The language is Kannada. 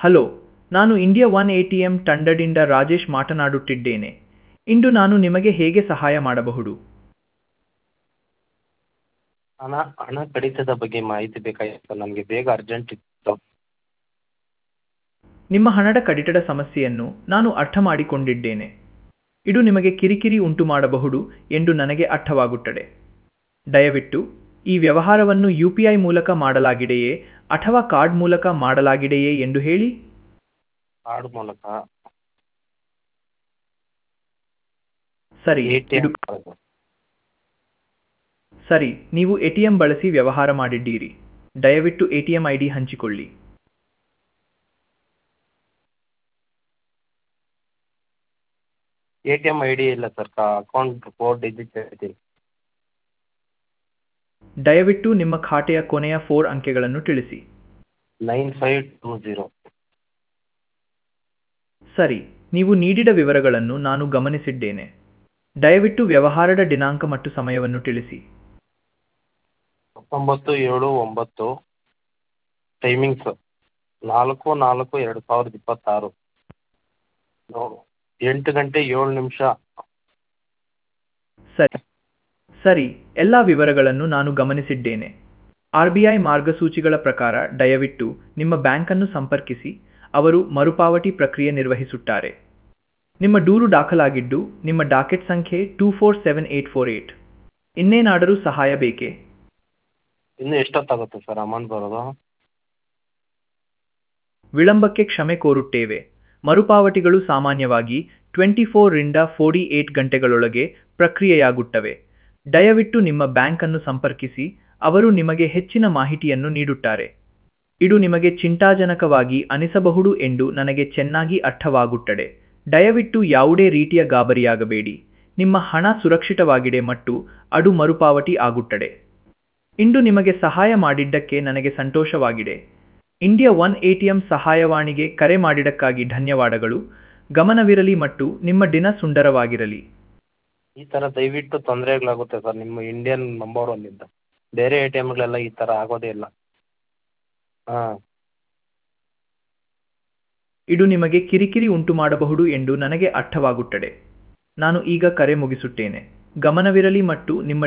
ಹಲೋ ನಾನು India one A T M ತಂಡದಿಂದ ರಾಜೇಶ್ ಮಾತನಾಡುತ್ತಿದ್ದೇನೆ ಇಂದು ನಾನು ನಿಮಗೆ ಹೇಗೆ ಸಹಾಯ ಮಾಡಬಹುದು ಹಣ ಹಣ ಕಡಿತದ ಬಗ್ಗೆ ಮಾಹಿತಿ ಬೇಕಾಗಿತ್ತು ನನಗೆ ಬೇಗ ಅರ್ಜೆಂಟ್ ಇತ್ತು ನಿಮ್ಮ ಹಣದ ಕಡಿತದ ಸಮಸ್ಯೆಯನ್ನು ನಾನು ಅರ್ಥ ಮಾಡಿಕೊಂಡಿದ್ದೇನೆ ಇದು ನಿಮಗೆ ಕಿರಿಕಿರಿ ಉಂಟು ಮಾಡಬಹುದು ಎಂದು ನನಗೆ ಅರ್ಥವಾಗುತ್ತದೆ ದಯವಿಟ್ಟು ಈ ವ್ಯವಹಾರವನ್ನು ಯು ಪಿ ಐ ಮೂಲಕ ಮಾಡಲಾಗಿದೆಯೇ ಅಥವಾ ಕಾರ್ಡ್ ಮೂಲಕ ಮಾಡಲಾಗಿದೆಯೇ ಎಂದು ಹೇಳಿ ಕಾರ್ಡ್ ಮೂಲಕ ಸರಿ ಎ ಟಿ ಇದು ಎಮ್ ಸರಿ ನೀವು ಎ ಟಿ ಎಂ ಬಳಸಿ ವ್ಯವಹಾರ ಮಾಡಿದ್ದೀರಿ ದಯವಿಟ್ಟು A T M I D ಹಂಚಿಕೊಳ್ಳಿ A T M I D ಇಲ್ಲ ಸರ್ ಅಕೌಂಟ್ ಫೋರ್ ಡಿಜಿಟ್ ಹೇಳ್ತೀನಿ ದಯವಿಟ್ಟು ನಿಮ್ಮ ಖಾತೆಯ ಕೊನೆಯ ಫೋರ್ ಅಂಕೆಗಳನ್ನು ತಿಳಿಸಿ ನೈನ್ ಫೈವ್ ಟೂ ಜೀರೋ ಸರಿ ನೀವು ನೀಡಿದ ವಿವರಗಳನ್ನು ನಾನು ಗಮನಿಸಿದ್ದೇನೆ ದಯವಿಟ್ಟು ವ್ಯವಹಾರದ ದಿನಾಂಕ ಮತ್ತು ಸಮಯವನ್ನು ತಿಳಿಸಿ ಹತ್ತೊಂಬತ್ತು ಏಳು ಒಂಬತ್ತು ಟೈಮಿಂಗ್ಸ್ ನಾಲ್ಕು ನಾಲ್ಕು ಎರಡು ಸಾವಿರದ ಇಪ್ಪತ್ತಾರು ನೋ- ಎಂಟು ಗಂಟೆ ಏಳು ನಿಮಿಷ ಸರಿ ಸರಿ ಎಲ್ಲ ವಿವರಗಳನ್ನು ನಾನು ಗಮನಿಸಿದ್ದೇನೆ ಆರ್ ಬಿ ಐ ಮಾರ್ಗಸೂಚಿಗಳ ಪ್ರಕಾರ ದಯವಿಟ್ಟು ನಿಮ್ಮ ಬ್ಯಾಂಕನ್ನು ಸಂಪರ್ಕಿಸಿ ಅವರು ಮರುಪಾವತಿ ಪ್ರಕ್ರಿಯೆ ನಿರ್ವಹಿಸುತ್ತಾರೆ ನಿಮ್ಮ ದೂರು ದಾಖಲಾಗಿದ್ದು ನಿಮ್ಮ ಡಾಕೆಟ್ ಸಂಖ್ಯೆ two four seven eight four eight ಇನ್ನೇನಾದರೂ ಸಹಾಯ ಬೇಕೇ ಇನ್ನೂ ಎಷ್ಟೊತ್ತಾಗುತ್ತೆ ಸರ್ ಅಮೌಂಟ್ ಬರೋದು ವಿಳಂಬಕ್ಕೆ ಕ್ಷಮೆ ಕೋರುತ್ತೇವೆ ಮರುಪಾವತಿಗಳು ಸಾಮಾನ್ಯವಾಗಿ ಟ್ವೆಂಟಿ ಫೋರ್ರಿಂದ ಫೋರ್ಟಿ ಏಟ್ ಗಂಟೆಗಳೊಳಗೆ ಪ್ರಕ್ರಿಯೆಯಾಗುತ್ತವೆ ದಯವಿಟ್ಟು ನಿಮ್ಮ ಬ್ಯಾಂಕನ್ನು ಸಂಪರ್ಕಿಸಿ ಅವರು ನಿಮಗೆ ಹೆಚ್ಚಿನ ಮಾಹಿತಿಯನ್ನು ನೀಡುತ್ತಾರೆ ಇದು ನಿಮಗೆ ಚಿಂತಾಜನಕವಾಗಿ ಅನಿಸಬಹುದು ಎಂದು ನನಗೆ ಚೆನ್ನಾಗಿ ಅರ್ಥವಾಗುತ್ತದೆ ದಯವಿಟ್ಟು ಯಾವುದೇ ರೀತಿಯ ಗಾಬರಿಯಾಗಬೇಡಿ ನಿಮ್ಮ ಹಣ ಸುರಕ್ಷಿತವಾಗಿದೆ ಮತ್ತು ಅದು ಮರುಪಾವತಿ ಆಗುತ್ತದೆ ಇಂದು ನಿಮಗೆ ಸಹಾಯ ಮಾಡಿದ್ದಕ್ಕೆ ನನಗೆ ಸಂತೋಷವಾಗಿದೆ India one A T M ಸಹಾಯವಾಣಿಗೆ ಕರೆ ಮಾಡಿದ್ದಕ್ಕಾಗಿ ಧನ್ಯವಾದಗಳು ಗಮನವಿರಲಿ ಮತ್ತು ನಿಮ್ಮ ದಿನ ಸುಂದರವಾಗಿರಲಿ ಈ ಥರ ದಯವಿಟ್ಟು ತೊಂದರೆಗಳಾಗುತ್ತೆ ಸರ್ ನಿಮ್ಮ ಇಂಡಿಯನ್ ನಂಬರ್ ಒನ್ನಿಂದ ಬೇರೆ ಎ ಟಿ ಎಮ್ಗಳೆಲ್ಲ ಈ ಥರ ಆಗೋದೇ ಇಲ್ಲ ಹಾಂ ಇದು ನಿಮಗೆ ಕಿರಿಕಿರಿ ಉಂಟು ಮಾಡಬಹುದು ಎಂದು ನನಗೆ ಅರ್ಥವಾಗುತ್ತದೆ ನಾನು ಈಗ ಕರೆ ಮುಗಿಸುತ್ತೇನೆ ಗಮನವಿರಲಿ ಮತ್ತು ನಿಮ್ಮ